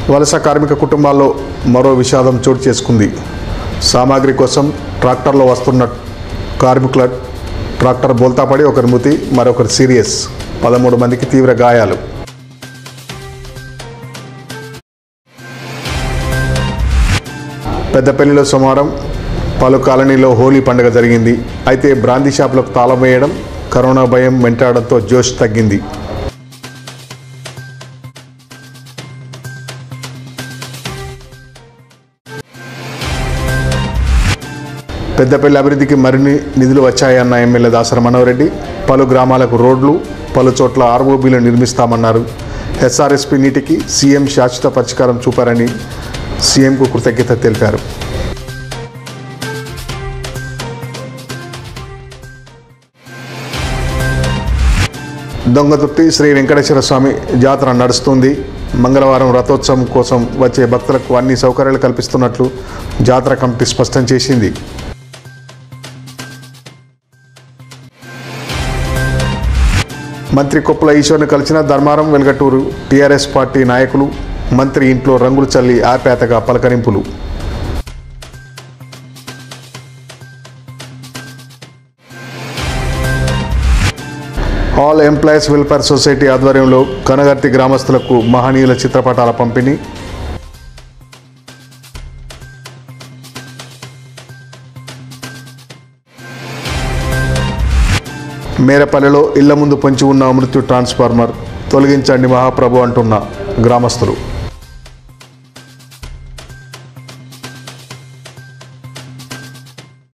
వలస కార్మిక కుటుంబాల్లో మరో విషాదం చోటు చేసుకుంది సామాగ్రి కోసం ట్రాక్టర్లో వస్తున్న కార్మికుల ట్రాక్టర్ బోల్తాపడి ఒకరి మృతి మరొకరు సీరియస్ పదమూడు మందికి తీవ్ర గాయాలు పెద్దపల్లిలో సోమవారం పలు కాలనీలో హోలీ పండుగ జరిగింది అయితే బ్రాందీ షాపులకు తాళం వేయడం కరోనా భయం వెంటాడడంతో జోష్ తగ్గింది పెద్దపల్లి అభివృద్ధికి మరిన్ని నిధులు వచ్చాయన్న ఎమ్మెల్యే దాసర మనోరెడ్డి పలు గ్రామాలకు రోడ్లు పలు చోట్ల ఆర్ఓబీలు నిర్మిస్తామన్నారు ఎస్ఆర్ఎస్పి నీటికి సీఎం శాశ్వత పరిష్కారం చూపారని సీఎంకు కృతజ్ఞత తెలిపారు దొంగతుర్తి శ్రీ వెంకటేశ్వర స్వామి జాతర నడుస్తుంది మంగళవారం రథోత్సవం కోసం వచ్చే భక్తులకు అన్ని సౌకర్యాలు కల్పిస్తున్నట్లు జాతర కమిటీ స్పష్టం చేసింది మంత్రి కొప్పుల ఈశ్వర్ని కలిసిన ధర్మారం వెల్గటూరు టీఆర్ఎస్ పార్టీ నాయకులు మంత్రి ఇంట్లో రంగులు చల్లి ఆప్యాతగా పలకరింపులు ఆల్ ఎంప్లాయీస్ వెల్ఫేర్ సొసైటీ ఆధ్వర్యంలో కనగర్తి గ్రామస్తులకు మహనీయుల చిత్రపటాల పంపిణీ మేరపల్లిలో ఇళ్ల ముందు పొంచి ఉన్న మృత్యు ట్రాన్స్ఫార్మర్ తొలగించండి మహాప్రభు అంటున్న గ్రామస్తులు